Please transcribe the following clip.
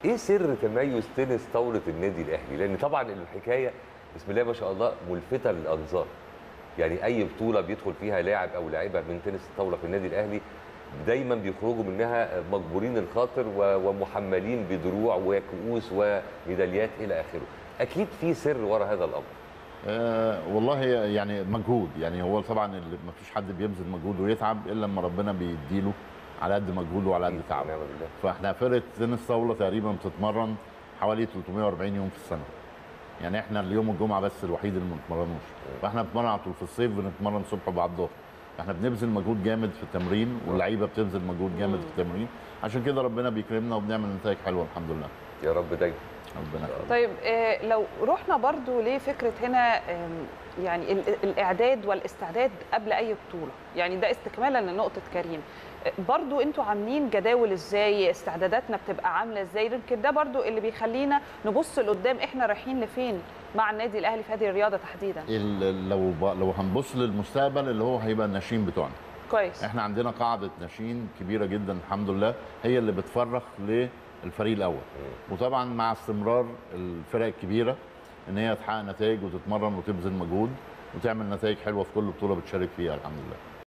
ايه سر تميز تنس طاوله النادي الاهلي لان طبعا الحكايه بسم الله ما شاء الله ملفته للانظار يعني اي بطوله بيدخل فيها لاعب او لاعبه من تنس الطاوله في النادي الاهلي دايما بيخرجوا منها مجبورين الخاطر و- ومحملين بدروع وكؤوس وميداليات الى اخره اكيد في سر وراء هذا الامر آه والله يعني مجهود يعني هو طبعا اللي ما فيش حد بيبذل مجهود ويتعب الا لما ربنا بيديله على قد مجهوده وعلى قد تعبه ونعم بالله فاحنا فرقه تنس طاوله تقريبا بتتمرن حوالي 340 يوم في السنه يعني احنا اليوم الجمعه بس الوحيد اللي ما بنتمرنوش فاحنا بنتمرن على طول في الصيف بنتمرن الصبح وبعد الظهر احنا بنبذل مجهود جامد في التمرين واللعيبه بتبذل مجهود جامد في التمرين عشان كده ربنا بيكرمنا وبنعمل نتائج حلوه الحمد لله يا رب دايما ربنا يخليك. طيب آه، لو رحنا برضو لفكره هنا آم، يعني ال- الاعداد والاستعداد قبل اي بطوله يعني ده استكمالا لنقطه كريم آه، برضو انتوا عاملين جداول ازاي استعداداتنا بتبقى عامله ازاي يمكن ده برضو اللي بيخلينا نبص لقدام احنا رايحين لفين مع النادي الاهلي في هذه الرياضه تحديدا ال- لو ب- لو هنبص للمستقبل اللي هو هيبقى الناشئين بتوعنا كويس احنا عندنا قاعده ناشئين كبيره جدا الحمد لله هي اللي بتفرخ للفريق الاول وطبعا مع استمرار الفرق الكبيره ان هي تحقق نتائج وتتمرن وتبذل مجهود وتعمل نتائج حلوه في كل بطوله بتشارك فيها الحمد لله